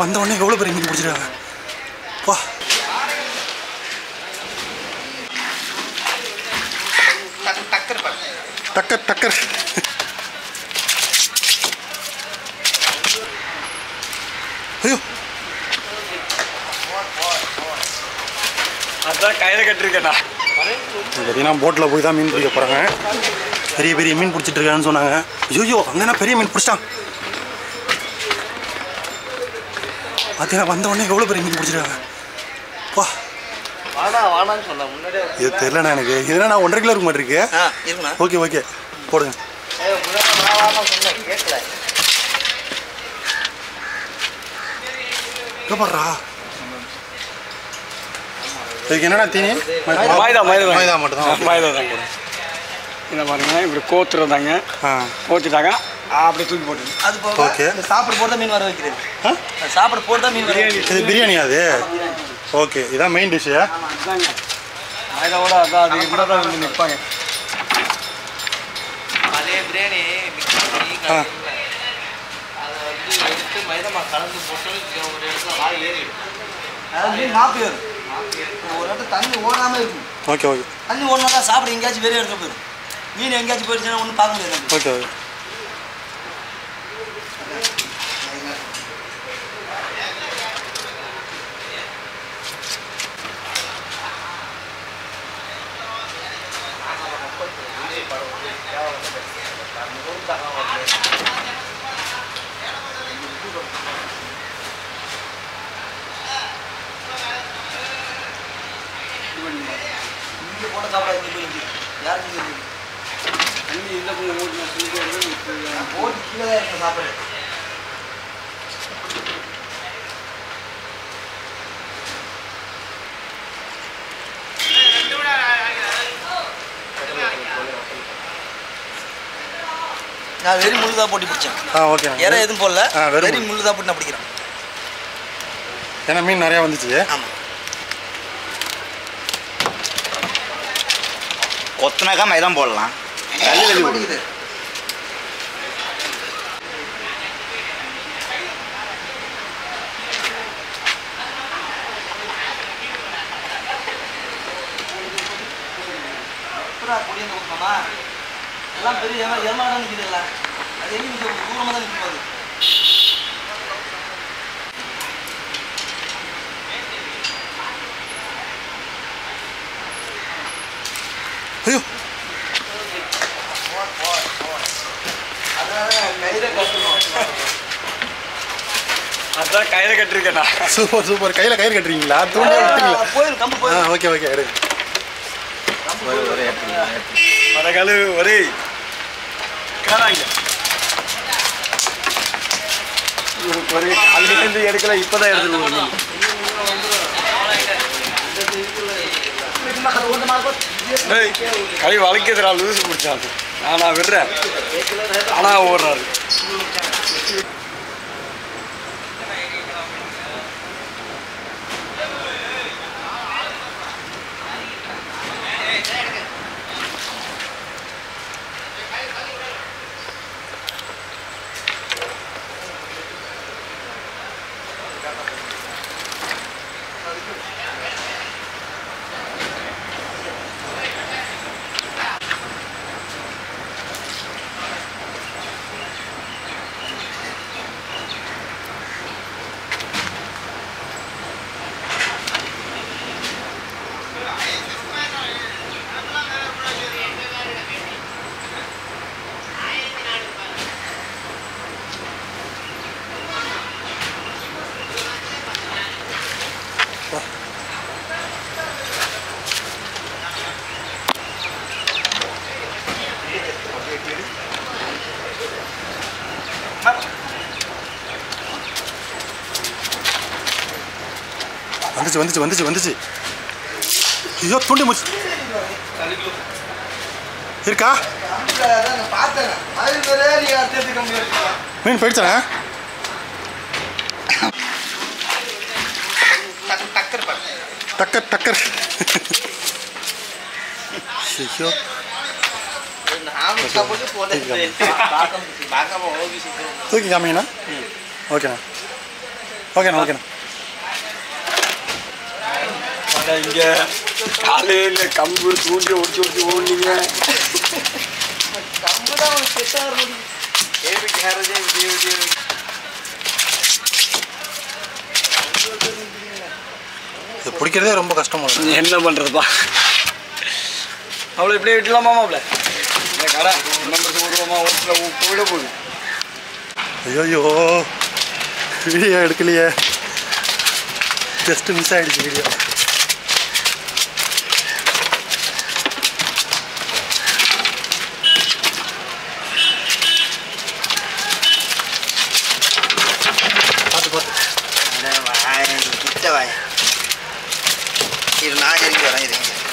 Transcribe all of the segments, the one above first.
வந்த உடனே எவ்வளோ பெரிய மீன் பிடிச்சிருக்காங்க வா டக்கர் டக்கர் ஐயோ அதான் கையில் கட்டிருக்கேண்ணா பார்த்தீங்கன்னா போட்டில் போய் தான் மீன் பிடிக்க போகிறாங்க பெரிய பெரிய மீன் பிடிச்சிட்டு இருக்கான்னு சொன்னாங்க ஐயோ அங்கே என்ன பெரிய மீன் பிடிச்சிட்டான் பார்த்தீங்கன்னா வந்த உடனே எவ்வளோ பெரிய மீன் பிடிச்சிருக்காங்க வா வாடா வாடான்னு சொன்ன முன்னாடியே இது தெரிலண்ணா எனக்கு இதுனா நான் ஒன்றரை கிலோ இருக்க மாட்டிருக்கு ஆ இருக்குண்ணா ஓகே ஓகே போடுங்க ஏய், முன்னாடி வா வாடா சொன்னேன் கேட்கல இங்கே பாடுறா இதுக்கு என்னடா தீனி மைதா மைதா மைதா மட்டும் தான் மைதா தான் கூட இந்த பாருங்க இப்படி கோத்துறதாங்க ஆ கோத்துட்டாங்க அப்படியே தூக்கி போட்டு அது போக Okay. இந்த சாப்பிட போட்டு தான் மீன் வர வைக்கிறது ஆ? அந்த சாப்பிட போட்டு தான் மீன் வர வைக்கிறது இது பிரியாணி அது ஓகே இதான் மெயின் டிஷ்ஷு அதாங்க மைதாவோட அதான் அது இருந்தால் தான் வந்து நிற்பாங்க அதே பிரியாணி மிக்ஸ் பண்ணி ஆ. அதை வந்து எடுத்து மைதமா கலந்து போட்டு ஒரு இடத்துல வாய் ஏறிடும் அதாவது மீன் நாப்பு ஏறும் ஒரு இடத்துல தண்ணி ஓடாமல் இருக்கும் ஓகே ஓகே தண்ணி ஓடினா தான் சாப்பிட எங்கேயாச்சும் வேறு இடத்துல போயிடும் மீன் எங்கேயாச்சும் போயிடுச்சுன்னா ஒன்றும் பார்க்க முடியாது நம்ம. ஓகே ஓகே இங்கே போட்டு சாப்பிட இங்கே போய் இங்கே யாருக்கு இங்கே இருக்கு? தண்ணி இந்த பக்கம் ஓட்டு போட்டு கீழே தான் இருக்கும் சாப்பாடு நான் வெறி முள்ளு தான் போட்டு பிடிச்சேன் ஆ ஓகே இற எதுவும் போடல ஆ, வெறும் வெறி முள்ளு. முள்ளு தான் போட்டு நான் பிடிக்கிறேன் ஏன்னா மீன் நிறையா வந்துச்சு ஆமாம் கொத்தனாக்கா மைதான் போடலாம் தள்ளி தள்ளி மாட்டேங்குது எப்படா குடியிருந்த கொடுக்கணுமா எல்லாம் பெரிய எம எருமாடம் நிற்குது இல்லை அது எங்கே நிற்கும் தூரமாக தான் நிற்கும் அது ஐயோ அதனால கையில கட்டணும் அதான் கையில் கட்டிருக்கேண்ணா சூப்பர் சூப்பர் கையில் கயிறு கட்டுறீங்களா தூண்டே விட்டுங்களா போயிடும் கம்பு ஆ போயிடும் ஓகே ஓகே எடு வர கழு ஒரே காணாங்க இவருக்கு ஒரு அதுலேருந்து எடுக்கல இப்போ தான் எடுத்துட்டு வரணும் டேய், கை வளைக்கிறதுடா லூசு பிடிச்சாது நானா விடுறேன் ஆனால் ஓடுறாரு வந்துச்சு வந்துச்சு வந்துச்சு வந்துச்சு ஐயோ தூண்டி முடிச்சு இருக்கா நான் பார்த்தேன் அது வேற நீ அர்த்தத்துக்கு முடியாது மீன் போயிடுச்சாண்ணே டக்கர் பண்ண டக்கர் டக்கர் ஐயோ நானும் சாப்பிட்டு போட்டேன் பார்க்காம பார்க்காம ஓகே தூக்கி காமிங்கண்ணா ஓகேண்ணா ஓகேண்ணா ஓகேண்ணா அட இங்க காலையில கம்பு தூண்டி ஒடிச்சு ஒடிச்சு ஓடுனீங்க கம்பு தான் அவனுக்கு செட் ஆகிற முடியும் ஏபி கேரேஜே விஜய் விஜய் இது பிடிக்கிறதே ரொம்ப கஷ்டமா இருக்கு என்ன பண்றதுப்பா அவளை இப்படியே விட்டுலாமா அவளை கடை நம்பர் விடுவோமா ஓட்டில் போயிட போகுது ஐயோ வீடியோ எடுக்கலையே ஜஸ்ட் மிஸ் ஆயிடுச்சு வீடியோ பார்த்து பார்த்து கிட்ட வாய் இது நான் இறங்கி வரேன் இது இங்கே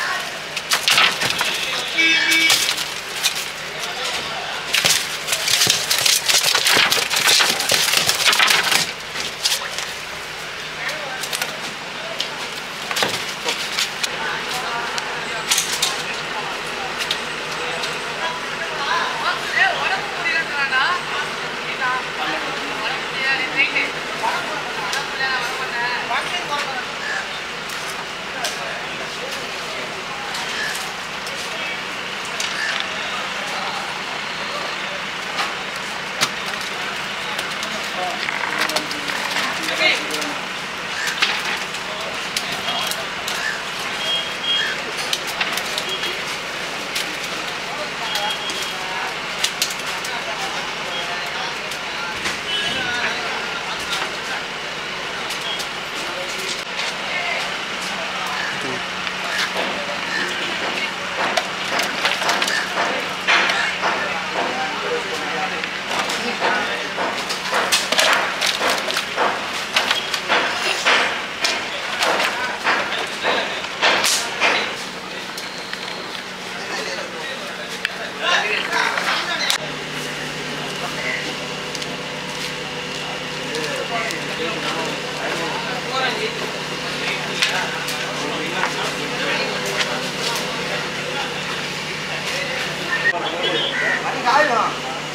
மணி காயும்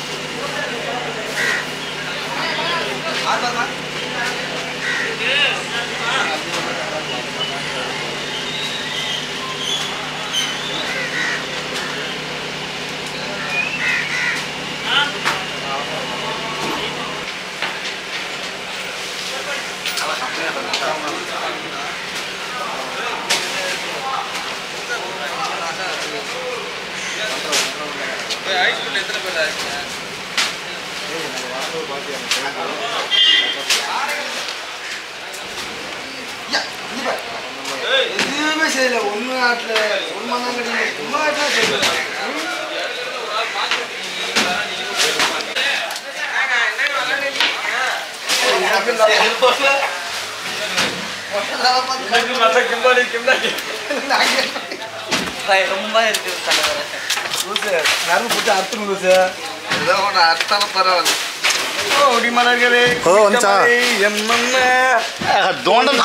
ஆறுமா எதுவுமே செய்யல ஒன்று ஆட்டில் ஒரு மணி நேரம் கிடையாது சும்மா ஆட்டினா செய்யல ரொம்ப இருக்கு தலைவரை நரம்பு போட்டு அறுத்துணும் லூசு ஏதோ ஒன்று அர்த்தம் பரவாயில்ல ஓடி மலர்களே ஓ, வந்துச்சா? எம்மம்ம தோண்டம்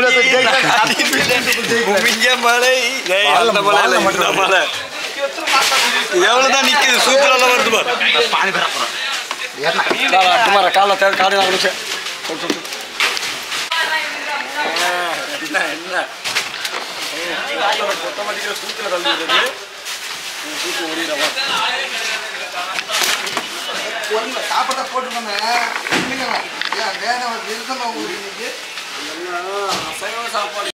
குமிஞ்ச மலை ஏய், அந்த மலை இல்ல, இந்த மலை எவ்வளவுதான் நிக்குது சூப்பரால வருது பாரு பானி பெற போகிறேன் குமார கால தேவை காடு நாலு நிமிஷம் என்ன என்ன ஆட்டோமேட்டிக்காக சூத்துல தள்ளி விடுறது சூத்து ஓடிடவா ஒன்று சாப்பாட்டை போட்டுக்கோங்க வேணும் விருதமாக உங்களுக்கு இன்னைக்கு அசைவ சாப்பாடு